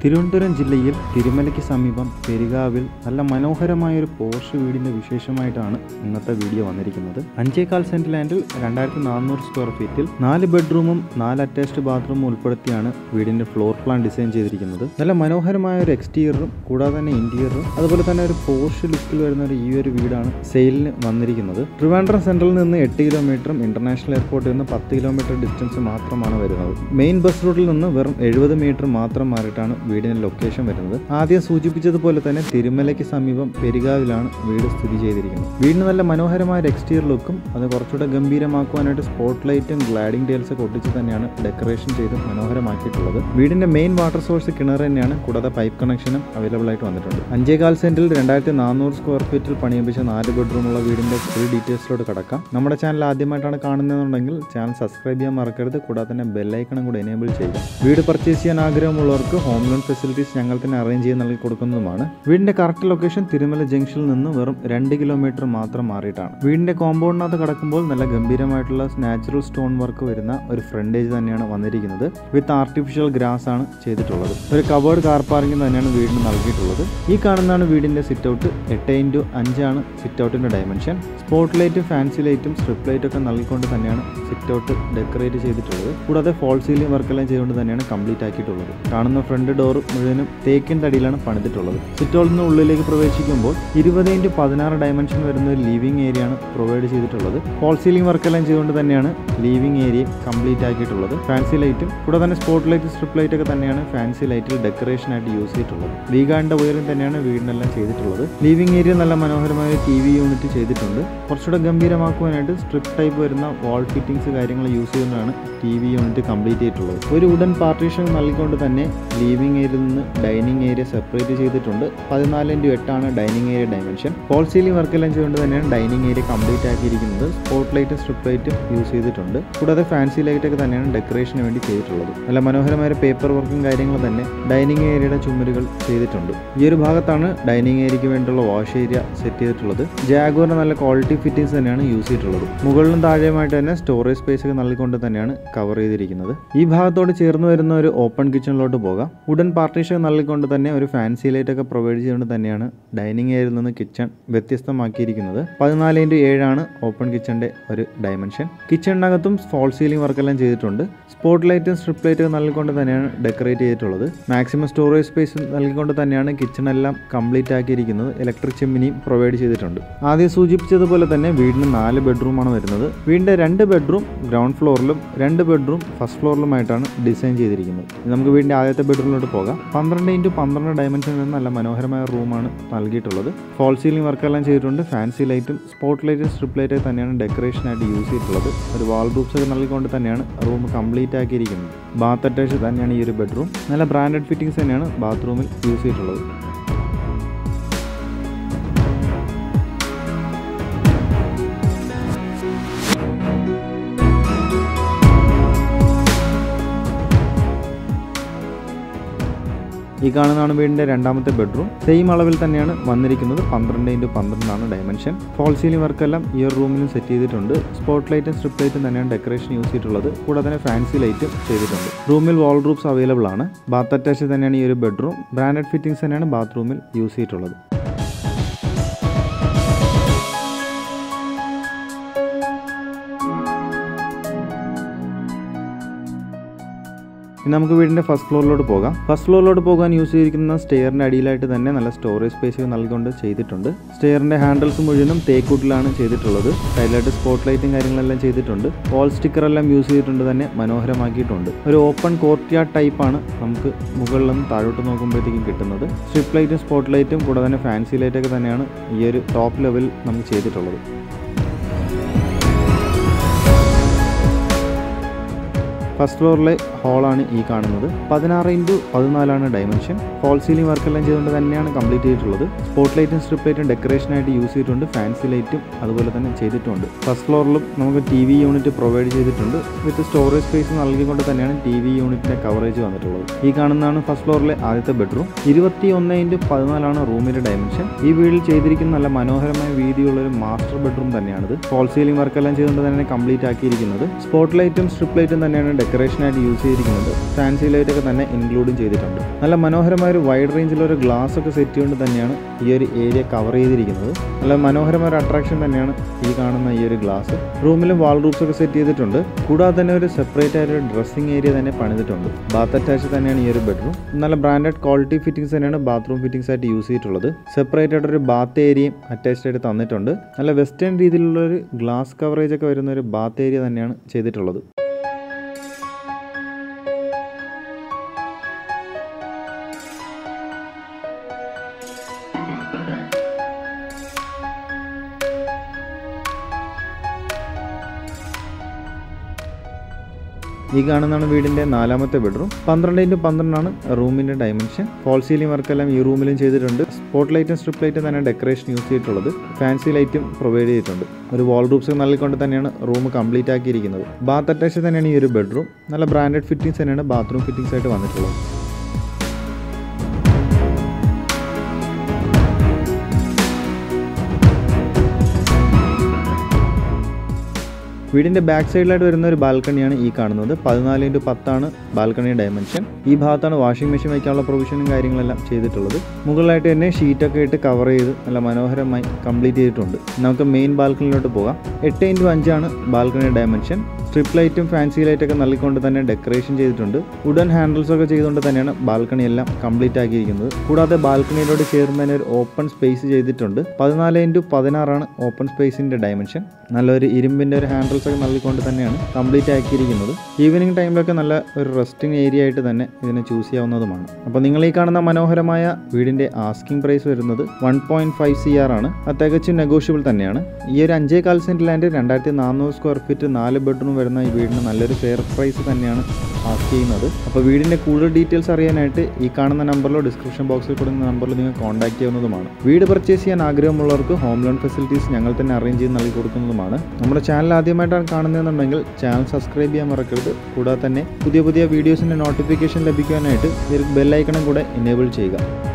തിരുവനന്തപുരം ജില്ലയിൽ തിരുമലയ്ക്ക് സമീപം പെരുകാവിൽ നല്ല മനോഹരമായ ഒരു പോർഷ് വീടിന്റെ വിശേഷമായിട്ടാണ് ഇന്നത്തെ വീഡിയോ വന്നിരിക്കുന്നത് അഞ്ചേകാൽ സെന്റ് ലാൻഡിൽ രണ്ടായിരത്തി നാനൂറ് സ്ക്വയർ ഫീറ്റിൽ നാല് ബെഡ്റൂമും നാല് അറ്റാച്ച്ഡ് ബാത്റൂമും ഉൾപ്പെടുത്തിയാണ് വീടിന്റെ ഫ്ലോർ പ്ലാൻ ഡിസൈൻ ചെയ്തിരിക്കുന്നത് നല്ല മനോഹരമായ ഒരു എക്സ്റ്റീരിയറും കൂടാതെ തന്നെ ഇന്റീരിയറും അതുപോലെ തന്നെ ഒരു പോർഷ് ലുക്കിൽ വരുന്ന ഒരു ഈ ഒരു വീടാണ് സെയിലിന് വന്നിരിക്കുന്നത് ട്രിവാൻഡ്രം സെൻട്രലിൽ നിന്ന് എട്ട് കിലോമീറ്ററും ഇന്റർനാഷണൽ എയർപോർട്ടിൽ നിന്ന് പത്ത് കിലോമീറ്റർ ഡിസ്റ്റൻസ് മാത്രമാണ് വരുന്നത് മെയിൻ ബസ് റൂട്ടിൽ നിന്ന് വെറും എഴുപത് മീറ്റർ മാത്രം മാറിയിട്ടാണ് വീടിന്റെ ലൊക്കേഷൻ വരുന്നത് ആദ്യം സൂചിപ്പിച്ചതുപോലെ തന്നെ തിരുമലയ്ക്ക് സമീപം പെരുകാവിലാണ് വീട് സ്ഥിതി ചെയ്തിരിക്കുന്നത് വീടിന് നല്ല മനോഹരമായ ഒരു എക്സ്റ്റീരിയർ ലുക്കും അത് കുറച്ചുകൂടെ ഗംഭീരമാക്കുവാനായിട്ട് സ്പോട്ട് ലൈറ്റും ഗ്ലാഡിംഗ് ടൈൽസ് ഒക്കെ ഒട്ടിച്ച് തന്നെയാണ് ഡെക്കറേഷൻ ചെയ്ത് മനോഹരമാക്കിയിട്ടുള്ളത് വീടിന്റെ മെയിൻ വാട്ടർ സോഴ്സ് കിണർ തന്നെയാണ് കൂടാതെ പൈപ്പ് കണക്ഷനും അവൈലബിൾ ആയിട്ട് വന്നിട്ടുണ്ട് അഞ്ചേകാൽ സെന്റിൽ രണ്ടായിരത്തി നാനൂറ് സ്ക്വയർ ഫീറ്റിൽ പണിയപ്പിച്ച നാല് ബെഡ്റൂമുള്ള വീടിന്റെ ഫുൾ ഡീറ്റെയിൽസിലോട്ട് കടക്കാം നമ്മുടെ ചാനൽ ആദ്യമായിട്ടാണ് കാണുന്നതെന്നുണ്ടെങ്കിൽ ചാനൽ സബ്സ്ക്രൈബ് ചെയ്യാൻ മറക്കരുത് കൂടാതെ തന്നെ ബെല്ലൈക്കണം കൂടെ എനേബിൾ ചെയ്യുക വീട് പർച്ചേസ് ചെയ്യാൻ ആഗ്രഹമുള്ളവർക്ക് ഹോം ലോൺ ഫെസിലിറ്റീസ് ഞങ്ങൾ തന്നെ അറേഞ്ച് ചെയ്ത് നൽകി കൊടുക്കുന്നതുമാണ് വീടിന്റെ കറക്റ്റ് ലൊക്കേഷൻ തിരുമല ജംഗ്ഷനിൽ നിന്ന് വെറും രണ്ട് കിലോമീറ്റർ മാത്രം മാറിയിട്ടാണ് വീടിന്റെ കോമ്പൗണ്ടിനകത്ത് കടക്കുമ്പോൾ നല്ല ഗംഭീരമായിട്ടുള്ള നാച്ചുറൽ സ്റ്റോൺ വർക്ക് വരുന്ന ഒരു ഫ്രണ്ടേജ് തന്നെയാണ് വന്നിരിക്കുന്നത് വിത്ത് ആർട്ടിഫിഷ്യൽ ഗ്രാസ് ആണ് ചെയ്തിട്ടുള്ളത് ഒരു കവേർഡ് കാർ പാർക്കിംഗ് തന്നെയാണ് വീടിന് നൽകിയിട്ടുള്ളത് ഈ കാണുന്നതാണ് വീടിന്റെ സിറ്റ് ഔട്ട് എട്ട് ഇൻറ്റു അഞ്ചാണ് സിറ്റ് ഔട്ടിന്റെ ഡയമെൻഷൻ സ്പോട്ട് ലൈറ്റും ഫാൻസി ലൈറ്റും സ്ട്രിപ്പ് ലൈറ്റും ഒക്കെ നൽകിക്കൊണ്ട് തന്നെയാണ് സിറ്റ് ഔട്ട് ഡെക്കറേറ്റ് ചെയ്തിട്ടുള്ളത് കൂടാതെ ഫോൾ സീലിംഗ് വർക്കെല്ലാം ചെയ്തുകൊണ്ട് തന്നെയാണ് കംപ്ലീറ്റ് ആക്കിയിട്ടുള്ളത് കാണുന്ന ഫ്രണ്ട് ഡോർ മുഴുവനും തേക്കിൻ തടിയിലാണ് പണിതിട്ടുള്ളത് സിറ്റ് ഔട്ടിൽ നിന്ന് ഉള്ളിലേക്ക് പ്രവേശിക്കുമ്പോൾ ഇരുപത് ഇൻറ്റു പതിനാറ് ഡയമെൻഷൻ വരുന്ന ഒരു ലിവിംഗ് ഏരിയ ആണ് പ്രൊവൈഡ് ചെയ്തിട്ടുള്ളത് ഫോൾ സീലിംഗ് വർക്കെല്ലാം ചെയ്തുകൊണ്ട് തന്നെയാണ് ലിവിംഗ് ഏരിയ കംപ്ലീറ്റ് ആക്കിയിട്ടുള്ളത് ഫാൻസി ലൈറ്റും കൂടാതെ തന്നെ സ്പോട്ട് ലൈറ്റ് സ്ട്രിപ്പ് ലൈറ്റ് ഒക്കെ തന്നെയാണ് ഫാൻസി ലൈറ്റിൽ ഡെക്കറേഷൻ ആയിട്ട് യൂസ് ചെയ്തിട്ടുള്ളത് വീഗാന്റെ ഉയരം തന്നെയാണ് വീടിനെല്ലാം ചെയ്തിട്ടുള്ളത് ലിവിംഗ് ഏരിയ നല്ല മനോഹരമായ ടി വി യൂണിറ്റ് ചെയ്തിട്ടുണ്ട് കുറച്ചുകൂടെ ഗംഭീരമാക്കുവാനായിട്ട് സ്ട്രിപ്പ് ടൈപ്പ് വരുന്ന വാൾ ഫിറ്റിംഗ്സ് കാര്യങ്ങൾ യൂസ് ചെയ്യുന്നതാണ് ടി വി യൂണിറ്റ് കംപ്ലീറ്റ് ചെയ്തിട്ടുള്ളത് ഒരു ഉടൻ പാർട്ടീഷൻ നൽകിക്കൊണ്ട് തന്നെ ലിവിംഗ് ഏരിയയിൽ നിന്ന് ഡൈനിങ് ഏരിയ സെപ്പറേറ്റ് ചെയ്തിട്ടുണ്ട് പതിനാല് ഇൻറ്റു എട്ടാണ് dining area dimension false ceiling വർക്കെല്ലാം ചെയ്തുകൊണ്ട് തന്നെയാണ് ഡൈനിങ് ഏരിയ കംപ്ലീറ്റ് ആക്കിയിരിക്കുന്നത് സ്പോട്ട് ലൈറ്റും സ്ട്രിപ്പ് ലൈറ്റും യൂസ് ചെയ്തിട്ടുണ്ട് കൂടാതെ ഫാൻസി ലൈറ്റ് ഒക്കെ തന്നെയാണ് ഡെക്കറേഷന് വേണ്ടി ചെയ്തിട്ടുള്ളത് നല്ല മനോഹരമായ പേപ്പർ വർക്കും കാര്യങ്ങളും തന്നെ ഡൈനിങ് ഏരിയയുടെ ചുമരുകൾ ചെയ്തിട്ടുണ്ട് ഈ ഒരു ഭാഗത്താണ് ഡൈനിങ് ഏരിയയ്ക്ക് വേണ്ടിയുള്ള വാഷ് ഏരിയ സെറ്റ് ചെയ്തിട്ടുള്ളത് ജാഗോറിന്റെ നല്ല ക്വാളിറ്റി ഫിറ്റിംഗ്സ് തന്നെയാണ് യൂസ് ചെയ്തിട്ടുള്ളത് മുകളിലും താഴെയുമായിട്ട് തന്നെ സ്റ്റോറേജ് സ്പേസ് ഒക്കെ നൽകിക്കൊണ്ട് തന്നെയാണ് കവർ ചെയ്തിരിക്കുന്നത് ഈ ഭാഗത്തോട് ചേർന്ന് വരുന്ന ഒരു ഓപ്പൺ കിച്ചണിലോട്ട് പോകാം ഉടൻ പാർട്ടീഷൻ നൽകിക്കൊണ്ട് തന്നെ ഒരു ഫാൻസി ലൈറ്റ് ഒക്കെ പ്രൊവൈഡ് ചെയ്തുകൊണ്ട് തന്നെയാണ് ഡൈനിങ് ഏരിയയിൽ നിന്ന് കിച്ചൺ വ്യത്യസ്തമാക്കിയിരിക്കുന്നത് പതിനാല് ഇൻറ്റു ഏഴാണ് ഓപ്പൺ കിച്ചണിന്റെ ഒരു ഡയമെൻഷൻ കിച്ചണിനകത്തും ഫോൾ സീലിംഗ് വർക്കെല്ലാം ചെയ്തിട്ടുണ്ട് സ്പോട്ട് ലൈറ്റും സ്ട്രിപ്പ് ലൈറ്റും നൽകിക്കൊണ്ട് തന്നെയാണ് ഡെക്കറേറ്റ് ചെയ്തിട്ടുള്ളത് മാക്സിമം സ്റ്റോറേജ് സ്പേസ് നൽകിക്കൊണ്ട് തന്നെയാണ് കിച്ചൺ എല്ലാം കംപ്ലീറ്റ് ആക്കിയിരിക്കുന്നത് ഇലക്ട്രിക് ചിമ്മിനിയും പ്രൊവൈഡ് ചെയ്തിട്ടുണ്ട് ആദ്യം സൂചിപ്പിച്ചതുപോലെ തന്നെ വീടിന് നാല് ബെഡ്റൂമാണ് വരുന്നത് വീടിന്റെ രണ്ട് ബെഡ്റൂം ഗ്രൗണ്ട് ഫ്ലോറിലും രണ്ട് ബെഡ്റൂം ഫസ്റ്റ് ഫ്ലോറിലുമായിട്ടാണ് ഡിസൈൻ ചെയ്തിരിക്കുന്നത് ഇനി നമുക്ക് വീടിന്റെ ആദ്യത്തെ ബെഡ്റൂമിലോട്ട് പോകാം പന്ത്രണ്ട് ഇൻറ്റു പന്ത്രണ്ട് ഡയമെൻഷനിൽ നിന്ന് നല്ല മനോഹരമായ റൂമാണ് നൽകിയിട്ടുള്ളത് ഫോൾ സീലിംഗ് വർക്കെല്ലാം ചെയ്തിട്ടുണ്ട് ഫാൻസി ലൈറ്റും സ്പോട്ട് ലൈറ്റും സ്ട്രിപ്പ് ലൈറ്റും തന്നെയാണ് ഡെക്കറേഷനായിട്ട് യൂസ് ചെയ്തിട്ടുള്ളത് ഒരു വാൾ റൂപ്സ് ഒക്കെ നൽകിക്കൊണ്ട് തന്നെയാണ് റൂം കംപ്ലീറ്റ് ആക്കിയിരിക്കുന്നത് ബാത്ത് അറ്റാച്ച് തന്നെയാണ് ഈ ഒരു ബെഡ്റൂം നല്ല ബ്രാൻഡഡ് ഫിറ്റിംഗ്സ് തന്നെയാണ് ബാത്റൂമിൽ യൂസ് ചെയ്തിട്ടുള്ളത് ഈ കാണുന്നതാണ് വീടിന്റെ രണ്ടാമത്തെ ബെഡ്റൂം സെയിം അളവിൽ തന്നെയാണ് വന്നിരിക്കുന്നത് പന്ത്രണ്ട് ഇൻറ്റു പന്ത്രണ്ടാണ് ഡയമെൻഷൻ ഫോൾ സീലിംഗ് വർക്കെല്ലാം ഈ ഒരു റൂമിലും സെറ്റ് ചെയ്തിട്ടുണ്ട് സ്പോട്ട് ലൈറ്റും സ്ട്രിപ്പ് ലൈറ്റും തന്നെയാണ് ഡെക്കറേഷൻ യൂസ് ചെയ്തിട്ടുള്ളത് കൂടാതെ തന്നെ ഫാൻസി ലൈറ്റും ചെയ്തിട്ടുണ്ട് റൂമിൽ വാൾ റൂപ്സ് അവൈലബിൾ ആണ് ബാത്ത് അറ്റാച്ച് തന്നെയാണ് ഈ ഒരു ബെഡ്റൂം ബ്രാൻഡഡ് ഫിറ്റിംഗ്സ് തന്നെയാണ് ബാത്റൂമിൽ യൂസ് ചെയ്തിട്ടുള്ളത് ഇനി നമുക്ക് വീടിൻ്റെ ഫസ്റ്റ് ഫ്ലോറിലോട്ട് പോകാം ഫസ്റ്റ് ഫ്ലോറിലോട്ട് പോകാൻ യൂസ് ചെയ്തിരിക്കുന്ന സ്റ്റെയറിൻ്റെ അടിയിലായിട്ട് തന്നെ നല്ല സ്റ്റോറേജ് സ്പേസ് നൽകിക്കൊണ്ട് ചെയ്തിട്ടുണ്ട് സ്റ്റെയറിൻ്റെ ഹാൻഡിൽസ് മുഴുവനും തേക്കൂട്ടിലാണ് ചെയ്തിട്ടുള്ളത് സൈഡിലായിട്ട് സ്പോട്ട് ലൈറ്റും കാര്യങ്ങളെല്ലാം ചെയ്തിട്ടുണ്ട് വാൾ സ്റ്റിക്കർ എല്ലാം യൂസ് ചെയ്തിട്ടുണ്ട് തന്നെ മനോഹരമാക്കിയിട്ടുണ്ട് ഒരു ഓപ്പൺ കോർട്ട്യാർഡ് ടൈപ്പാണ് നമുക്ക് മുകളിൽ നിന്ന് താഴോട്ട് നോക്കുമ്പോഴത്തേക്കും കിട്ടുന്നത് സ്ട്രിപ്പ് ലൈറ്റും സ്പോട്ട് ലൈറ്റും കൂടാതെ തന്നെ ഫാൻസി ലൈറ്റൊക്കെ തന്നെയാണ് ഈ ഒരു ടോപ്പ് ലെവലിൽ നമുക്ക് ചെയ്തിട്ടുള്ളത് ഫസ്റ്റ് ഫ്ലോറിലെ ഹാളാണ് ഈ കാണുന്നത് പതിനാറ് ഇൻറ്റു പതിനാലാണ് ഡയമെൻഷൻ ഫോൾ സീലിംഗ് വർക്കെല്ലാം ചെയ്തുകൊണ്ട് തന്നെയാണ് കംപ്ലീറ്റ് ചെയ്തിട്ടുള്ളത് സ്പോട്ട് ലൈറ്റും സ്ട്രിപ്പ് ലൈറ്റും ഡെക്കറേഷനായിട്ട് യൂസ് ചെയ്തിട്ടുണ്ട് ഫാൻസി ലൈറ്റും അതുപോലെ തന്നെ ചെയ്തിട്ടുണ്ട് ഫസ്റ്റ് ഫ്ലോറിലും നമുക്ക് ടി വി യൂണിറ്റ് പ്രൊവൈഡ് ചെയ്തിട്ടുണ്ട് വിത്ത് സ്റ്റോറേജ് സ്പേസ് നൽകിക്കൊണ്ട് തന്നെയാണ് ടി വി യൂണിറ്റിന്റെ കവറേജ് വന്നിട്ടുള്ളത് ഈ കാണുന്നതാണ് ഫസ്റ്റ് ഫ്ലോറിലെ ആദ്യത്തെ ബെഡ്റൂം ഇരുപത്തി ഒന്ന് ഇൻറ്റു പതിനാലാണ് റൂമിന്റെ ഡയമെൻഷൻ ഈ വീട്ടിൽ ചെയ്തിരിക്കുന്ന നല്ല മനോഹരമായ വീതിയുള്ള ഒരു മാസ്റ്റർ ബെഡ്റൂം തന്നെയാണിത് ഫോൾ സീലിംഗ് വർക്കെല്ലാം ചെയ്തുകൊണ്ട് തന്നെ കംപ്ലീറ്റ് ആക്കിയിരിക്കുന്നത് സ്പോട്ട് ലൈറ്റും സ്ട്രിപ്പ് ലൈറ്റും തന്നെയാണ് ഡെക്കറേഷനായിട്ട് യൂസ് ചെയ്തിരിക്കുന്നത് ഫാൻസി ലൈറ്റ് ഒക്കെ തന്നെ ഇൻക്ലൂഡും ചെയ്തിട്ടുണ്ട് നല്ല മനോഹരമായ ഒരു വൈഡ് റേഞ്ചിലൊരു ഗ്ലാസ് ഒക്കെ സെറ്റ് കൊണ്ട് തന്നെയാണ് ഈ ഒരു ഏരിയ കവർ ചെയ്തിരിക്കുന്നത് നല്ല മനോഹരമായ ഒരു അട്രാക്ഷൻ തന്നെയാണ് ഈ കാണുന്ന ഈ ഒരു ഗ്ലാസ് റൂമിലും വാൾ റൂപ്സ് ഒക്കെ സെറ്റ് ചെയ്തിട്ടുണ്ട് കൂടാതെ തന്നെ ഒരു സെപ്പറേറ്റ് ആയിട്ട് ഒരു ഡ്രസ്സിംഗ് ഏരിയ തന്നെ പണിതിട്ടുണ്ട് ബാത്ത് അറ്റാച്ച് തന്നെയാണ് ഈ ഒരു ബെഡ്റൂം നല്ല ബ്രാൻഡഡ് ക്വാളിറ്റി ഫിറ്റിംഗ്സ് തന്നെയാണ് ബാത്റൂം ഫിറ്റിംഗ്സ് ആയിട്ട് യൂസ് ചെയ്തിട്ടുള്ളത് സെപ്പറേറ്റ് ആയിട്ട് ഒരു ബാത്ത് ഏരിയയും അറ്റാച്ച്ഡ് ആയിട്ട് തന്നിട്ടുണ്ട് നല്ല വെസ്റ്റേൺ രീതിയിലുള്ള ഒരു ഗ്ലാസ് കവറേജ് ഒക്കെ വരുന്ന ഒരു ബാത്ത് ഏരിയ തന്നെയാണ് ചെയ്തിട്ടുള്ളത് ഈ കാണുന്നതാണ് വീടിൻ്റെ നാലാമത്തെ ബെഡ്റൂം പന്ത്രണ്ട് ഇൻറ്റു പന്ത്രണ്ടാണ് റൂമിൻ്റെ ഡയമെൻഷൻ ഫോൾ സീലിംഗ് വർക്കെല്ലാം ഈ റൂമിലും ചെയ്തിട്ടുണ്ട് സ്പോട്ട് ലൈറ്റും സ്ട്രിപ്പ് ലൈറ്റും തന്നെ ഡെക്കറേഷൻ യൂസ് ചെയ്തിട്ടുള്ളത് ഫാൻസി ലൈറ്റും പ്രൊവൈഡ് ചെയ്തിട്ടുണ്ട് ഒരു വാൾ റൂപ്സ് നൽകിക്കൊണ്ട് തന്നെയാണ് റൂം കംപ്ലീറ്റ് ആക്കിയിരിക്കുന്നത് ബാത്ത് അറ്റാച്ച് തന്നെയാണ് ഈ ഒരു ബെഡ്റൂം നല്ല ബ്രാൻഡഡ് ഫിറ്റിംഗ്സ് തന്നെയാണ് ബാത്റൂം ഫിറ്റിംഗ്സ് ആയിട്ട് വന്നിട്ടുള്ളത് വീടിൻ്റെ ബാക്ക് സൈഡിലായിട്ട് വരുന്ന ഒരു ബാൽക്കണിയാണ് ഈ കാണുന്നത് പതിനാല് ഇൻറ്റു പത്താണ് ബാൽക്കണി ഡയമെൻഷൻ ഈ ഭാഗത്താണ് വാഷിംഗ് മെഷീൻ വയ്ക്കാനുള്ള പ്രൊവിഷനും കാര്യങ്ങളെല്ലാം ചെയ്തിട്ടുള്ളത് മുകളിലായിട്ട് തന്നെ ഷീറ്റൊക്കെ ഇട്ട് കവർ ചെയ്ത് നല്ല മനോഹരമായി കംപ്ലീറ്റ് ചെയ്തിട്ടുണ്ട് നമുക്ക് മെയിൻ ബാൽക്കണിയിലോട്ട് പോകാം എട്ട് ഇൻറ്റു അഞ്ചാണ് ബാൽക്കണി ഡയമെൻഷൻ സ്ട്രിപ്പ് ലൈറ്റും ഫാൻസി ലൈറ്റൊക്കെ നൽകിക്കൊണ്ട് തന്നെ ഡെക്കറേഷൻ ചെയ്തിട്ടുണ്ട് വുഡൻ ഹാൻഡിൽസ് ഒക്കെ ചെയ്തുകൊണ്ട് തന്നെയാണ് ബാൽക്കണി എല്ലാം കംപ്ലീറ്റ് ആക്കിയിരിക്കുന്നത് കൂടാതെ ബാൽക്കണിയിലോട്ട് ചേർന്ന് തന്നെ ഒരു ഓപ്പൺ സ്പേസ് ചെയ്തിട്ടുണ്ട് പതിനാല് ഇൻറ്റു പതിനാറാണ് ഓപ്പൺ സ്പേസിൻ്റെ ഡയമെൻഷൻ നല്ലൊരു ഇരുമ്പിൻ്റെ ഒരു ഹാൻഡിൽസ് ഒക്കെ നൽകിക്കൊണ്ട് തന്നെയാണ് കംപ്ലീറ്റ് ആക്കിയിരിക്കുന്നത് ഈവനിങ് ടൈമിലൊക്കെ നല്ല ഒരു റെസ്റ്റിംഗ് ഏരിയ ആയിട്ട് തന്നെ ഇതിനെ ചൂസ് ചെയ്യാവുന്നതുമാണ് അപ്പോൾ നിങ്ങൾ ഈ കാണുന്ന മനോഹരമായ വീടിൻ്റെ ആസ്കിംഗ് പ്രൈസ് വരുന്നത് one point five C R ആണ് അത് തികച്ചും നെഗോഷ്യബിൾ തന്നെയാണ് ഈ ഒരു അഞ്ചേ കാൽ സെൻറ്റ് ലാൻഡ് രണ്ടായിരത്തി നാനൂറ് സ്ക്വയർ ഫീറ്റ് നാല് ബെഡ്റൂം വരുന്ന ഈ വീടിന് നല്ലൊരു ഫെയർ പ്രൈസ് തന്നെയാണ് ആസ്ക് ചെയ്യുന്നത് അപ്പോൾ വീടിൻ്റെ കൂടുതൽ ഡീറ്റെയിൽസ് അറിയാനായിട്ട് ഈ കാണുന്ന നമ്പറിലോ ഡിസ്ക്രിപ്ഷൻ ബോക്സിൽ കൊടുക്കുന്ന നമ്പറിൽ നിങ്ങൾ കോൺടാക്ട് ചെയ്യാവുന്നതുമാണ് വീട് പർച്ചേസ് ചെയ്യാൻ ആഗ്രഹമുള്ളവർക്ക് ഹോം ലോൺ ഫെസിലിറ്റീസ് ഞങ്ങൾ തന്നെ അറേഞ്ച് ചെയ്ത് നൽകി കൊടുക്കുന്നതുമാണ് നമ്മുടെ ചാനൽ ആദ്യമായിട്ടാണ് കാണുന്നതെന്നുണ്ടെങ്കിൽ ചാനൽ സബ്സ്ക്രൈബ് ചെയ്യാൻ മറക്കരുത് കൂടാതെ തന്നെ പുതിയ പുതിയ വീഡിയോസിൻ്റെ നോട്ടിഫിക്കേഷൻ ലഭിക്കാനായിട്ട് ഇതിൽ ബെല്ലൈക്കണം കൂടെ എനേബിൾ ചെയ്യുക